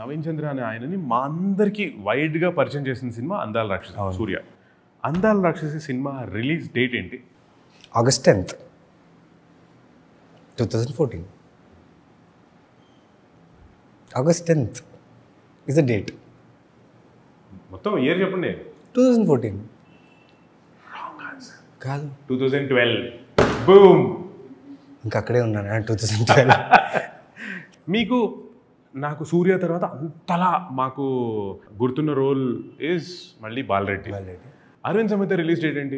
నవీన్ చంద్ర అనే ఆయనని మా అందరికీ వైడ్గా పరిచయం చేసిన సినిమా అందాల రాక్షసి సూర్య అందాల రాక్షసి సినిమా రిలీజ్ డేట్ ఏంటి August tenth two thousand fourteen August tenth is the date మొత్తం ఇయర్ చెప్పండి టూ థౌజండ్ ఫోర్టీన్ కాదు టూ థౌజండ్ ట్వెల్వ్ బూమ్ ఇంకా అక్కడే ఉన్నాను టూ థౌజండ్ ట్వెల్వ్ మీకు నాకు సూర్య తర్వాత అంతలా మాకు గుర్తున్న రోల్ ఈజ్ మళ్ళీ బాలరెడ్డి అరవింద్ సమేత రిలీజ్ డేట్ ఏంటి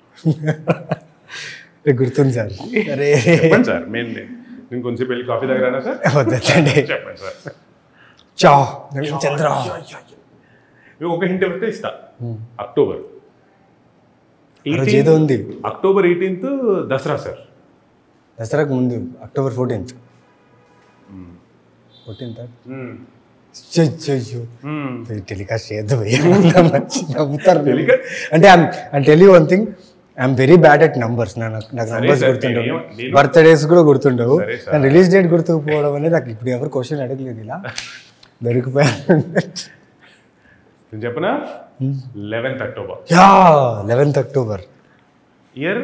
గుర్తుంది సార్ అరే చెప్పండి సార్ నేను నేను కొంచెం వెళ్ళి కాఫీ దగ్గర సార్ వద్దండి చెప్పండి సార్ చా నవీన్ చంద్ర మీకు ఒక హింట్ ఇస్తే ఇస్తా అక్టోబర్ ఆ రోజు ఏదో ఉంది అక్టోబర్ ఎయిటీన్త్ దసరా సార్ దసరాకు ముందు అక్టోబర్ ఫోర్టీన్త్ ఫోర్టీన్త్ అయ్యో టెలికాస్ట్ చేయొద్దు ఏమన్నా మంచి నవ్వుతారు Telecast? అంటే I tell you one thing I'm very bad at numbers నాకు నాకు నంబర్స్ sir, గుర్తుండవు నేను- నేను- బర్త్డేస్ కూడా గుర్తుండవు సరే, sir. నేను రిలీజ్ డేట్ గుర్తుకుపోవడం అనేది నాకు ఇప్పుడు ఎవరు క్వశ్చన్ అడగలేదు ఇలా దొరికిపోయాను నేను చెప్పనా eleventh October yeah eleventh October year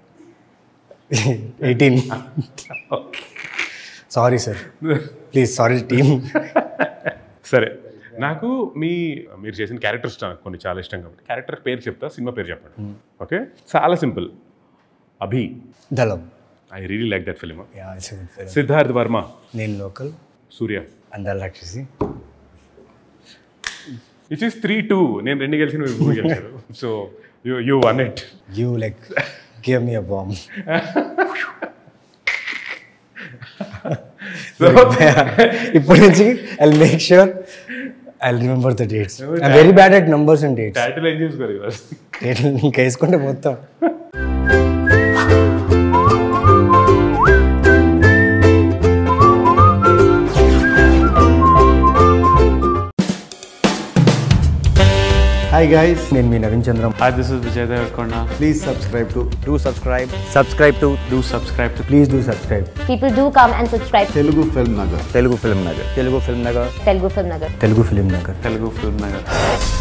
eighteen sorry sir please sorry team సరే నాకు మీ మీరు చేసిన క్యారెక్టర్స్ నాకు కొన్ని చాలా ఇష్టం కాబట్టి క్యారెక్టర్ పేరు చెప్తా సినిమా పేరు చెప్పండి ఓకే చాలా సింపుల్ అభి దళం I really like that film yeah it's good film Siddharth Varma నేను లోకల్ సూర్య అందాల రాక్షసి ఇట్ ఈస్ త్రీ టూ నేను రెండు గెలిచిన మీరు మూడు గెలిచారు so you you won it you like give me a bomb so ఇప్పటి నుంచి I make sure I remember the dates I very bad at numbers and dates title ఏం చేసుకోరు ఇవాళ డేట్లు ఇంకా వేసుకుంటే మొత్తం Hi guys, నేను మీ Naveen Chandram Hi, this is Vijay Devarkonda. please subscribe to do subscribe subscribe to Do subscribe to please do subscribe People do come and subscribe to Telugu Film Nagar. Telugu film Nagar Telugu film Nagar Telugu Film Nagar. Telugu film Nagar Telugu Film Nagar.